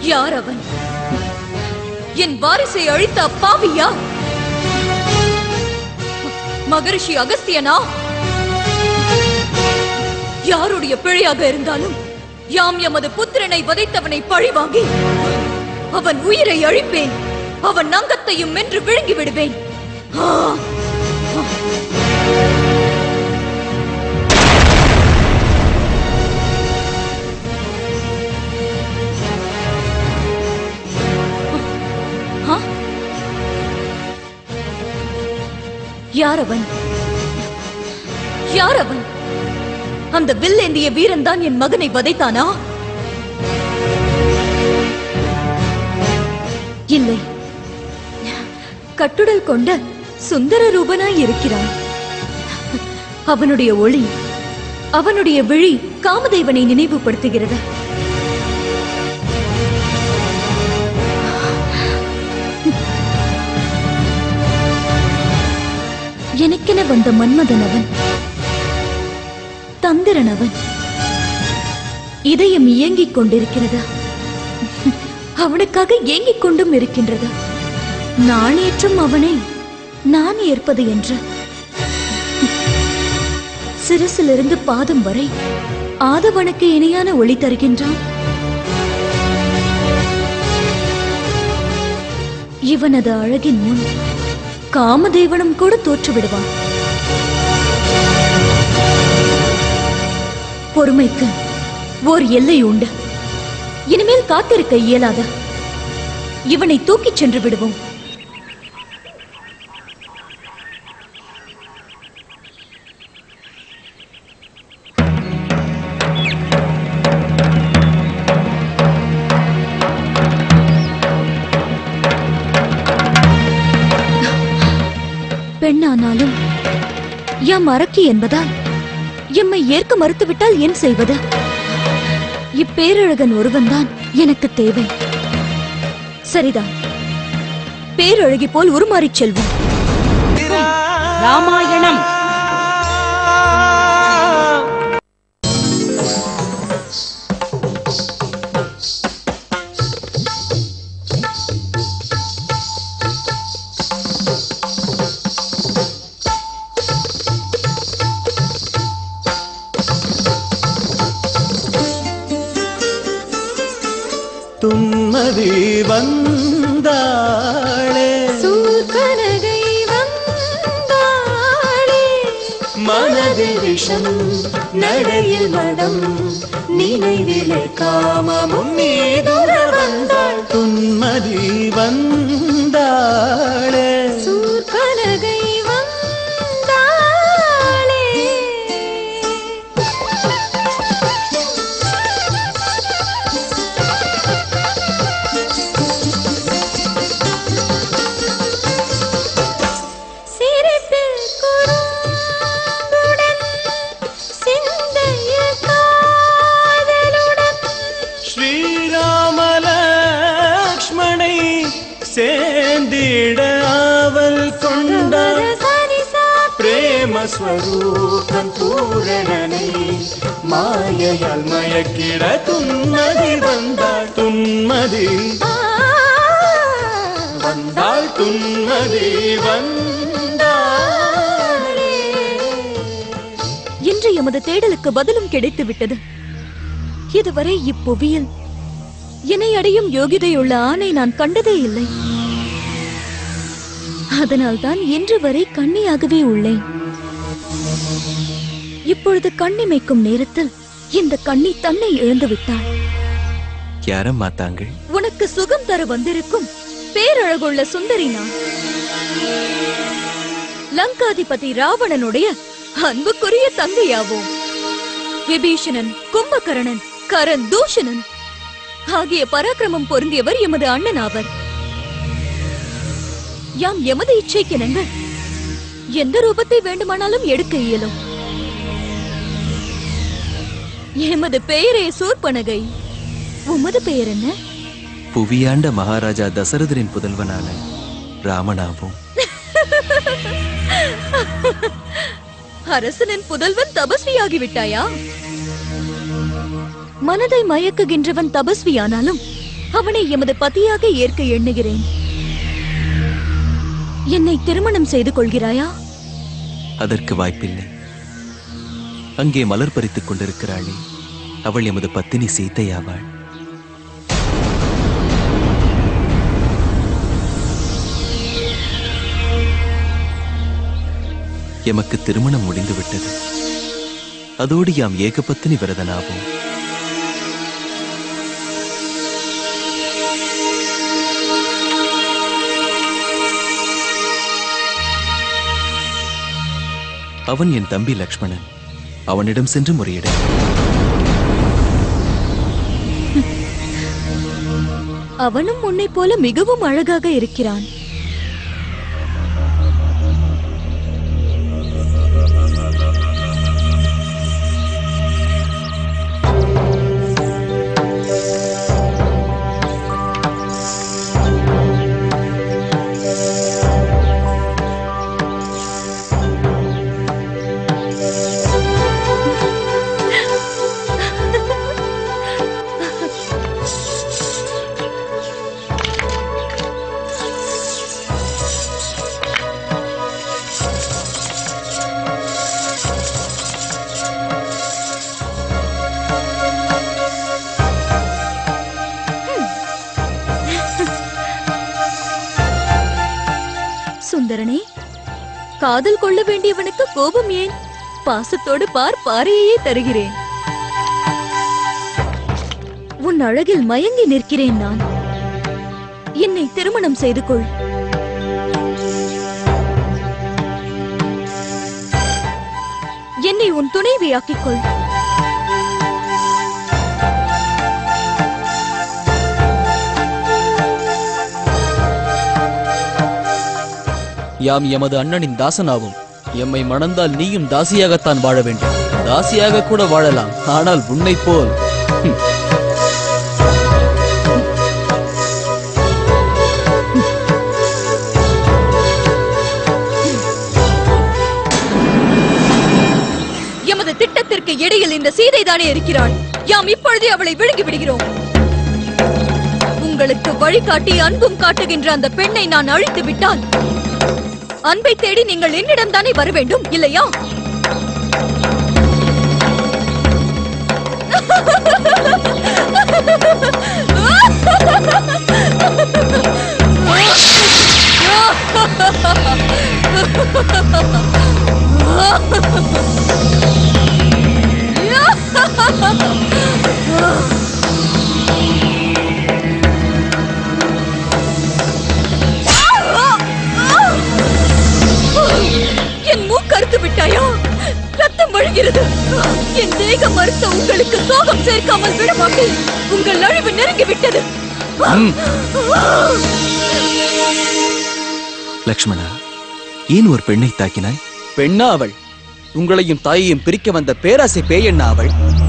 யார் அவன் என் வாரிசை அழித்த அப்பாவியா மகரிஷி அகஸ்தியனா யாருடைய பிழையாக இருந்தாலும் யாம் எமது புத்திரனை வதைத்தவனை பழிவாங்கி அவன் உயிரை அழிப்பேன் அவன் நங்கத்தையும் மென்று விழுங்கி விடுவேன் ஆ! ஆ? யார் அவன் யார் அவன் அந்த வில்லேந்திய வீரன் தான் என் மகனை வதைத்தானா இல்லை கட்டுடல் கொண்ட சுந்தர ரூபனாய் இருக்கிறான் அவனுடைய ஒளி அவனுடைய விழி காமதேவனை நினைவுபடுத்துகிறது எனக்கென வந்த மன்மதன் அவன் தந்திரன் அவன் இதயம் இயங்கிக் கொண்டிருக்கிறதா அவனுக்காக ஏங்கிக் கொண்டும் இருக்கின்றதா நான் ஏற்றும் அவனை நான் ஏற்பது என்று சிரசிலிருந்து பாதம் வரை ஆதவனுக்கு இணையான ஒளி தருகின்றான் இவனது அழகின் முன் காமதேவனும் கூட தோற்று விடுவான் பொறுமைக்கு ஓர் எல்லை உண்டு இனிமேல் காத்திருக்க இயலாத இவனை தூக்கிச் சென்று விடுவோம் பெண்ணானாலும் எம் அரக்கி என்பதால் எம்மை ஏற்க மறுத்துவிட்டால் என் செய்வது இப்பேரழகன் ஒருவன்தான் எனக்கு தேவை சரிதான் பேரழகி போல் உருமாறிச் செல்வோம் ராமாயணம் துன்மதி வந்தாளே மனதில் விஷம் நடையில் மடம் நினைவிலே காமமும் நீதுர வந்தாள் துன்மதி வந்தாளே ஸ்ரீராமலக்ஷ்மணை சேர்ந்திட ஆவல் கொண்டாள் பிரேமஸ்வரூபம் பூரணனை மாயையால் மயக்கிட துன்மதி வந்தாள் துன்மதி வந்தாள் துன்மதி வந்தாளே இன்று எமது தேடலுக்கு பதிலும் கிடைத்து விட்டது இதுவரை இப்புவியில் என்னை அடையும் யோகிதையுள்ள ஆணை நான் கண்டதே இல்லை அதனால்தான் இன்று வரை கண்ணியாகவே உள்ளேன் இப்பொழுது கண்ணிமைக்கும் நேரத்தில் இந்த கண்ணி தன்னை இழந்து விட்டாள் யாரம்மா தாங்கள் உனக்கு சுகம் தர வந்திருக்கும் பேரழகுள்ள சுந்தரி நான் லங்காதிபதி ராவணனுடைய அன்புக்குரிய தங்கையாவோம் விபீஷணன் கும்பகர்ணன் கரண் தூஷணன் ஆகிய பராக்கிரமம் பொருந்தியவர் எமது அண்ணன் ஆவர் யாம் எமது இச்சைக்கிணங்க எந்த ரூபத்தை வேண்டுமானாலும் எடுக்க இயலும் எமது பெயரே சூர்பனகை உமது பெயர் என்ன புவியாண்ட மகாராஜா தசரதரின் புதல்வனான ராமனாவும் அரசனின் புதல்வன் தபஸ்வியாகி விட்டாயா மனதை மயக்குகின்றவன் தபஸ்வியானாலும் அவனை எமது பதியாக ஏற்க எண்ணுகிறேன் என்னை திருமணம் செய்து கொள்கிறாயா அதற்கு வாய்ப்பில்லை அங்கே மலர் பறித்துக் கொண்டிருக்கிறாளே அவள் எமது பத்தினி சீதையாவாள் எமக்கு திருமணம் முடிந்துவிட்டது அதோடு யாம் ஏகபத்தினி விரதனாவோம் அவன் என் தம்பி லக்ஷ்மணன் அவனிடம் சென்று முறையிட அவனும் உன்னைப் போல மிகவும் அழகாக இருக்கிறான் சுந்தரனே காதல் கொள்ள வேண்டியவனுக்கு கோபம் ஏன் பாசத்தோடு பார் பாறையையே தருகிறேன் உன் அழகில் மயங்கி நிற்கிறேன் நான் என்னை திருமணம் செய்து கொள் என்னை உன் துணைவியாக்கிக் கொள் யாம் எமது அண்ணனின் தாசனாவும் எம்மை மணந்தால் நீயும் தாசியாகத்தான் வாழ வேண்டும் தாசியாக கூட வாழலாம் ஆனால் உன்னைப் போல் ஹம், எமது திட்டத்திற்கு இடையில் இந்த சீதை தானே இருக்கிறாள் யாம் இப்பொழுதே அவளை விழுங்கி விடுகிறோம் உங்களுக்கு வழிகாட்டி அன்பும் காட்டுகின்ற அந்த பெண்ணை நான் அழித்து விட்டால் அன்பை தேடி நீங்கள் என்னிடம் தானே வர வேண்டும் இல்லையா என் மூக்கறுத்து விட்டாயா ரத்தம் வழிகிறது என் தேகம் மறுத்த உங்களுக்கு சோகம் சேர்க்காமல் விட மாட்டேன் உங்கள் அழிவு நெருங்கி விட்டது ம். லக்ஷ்மணா ஏன் ஒரு பெண்ணை தாக்கினாய் பெண்ணா அவள் உங்களையும் தாயையும் பிரிக்க வந்த பேராசை பேயண்ணா அவள்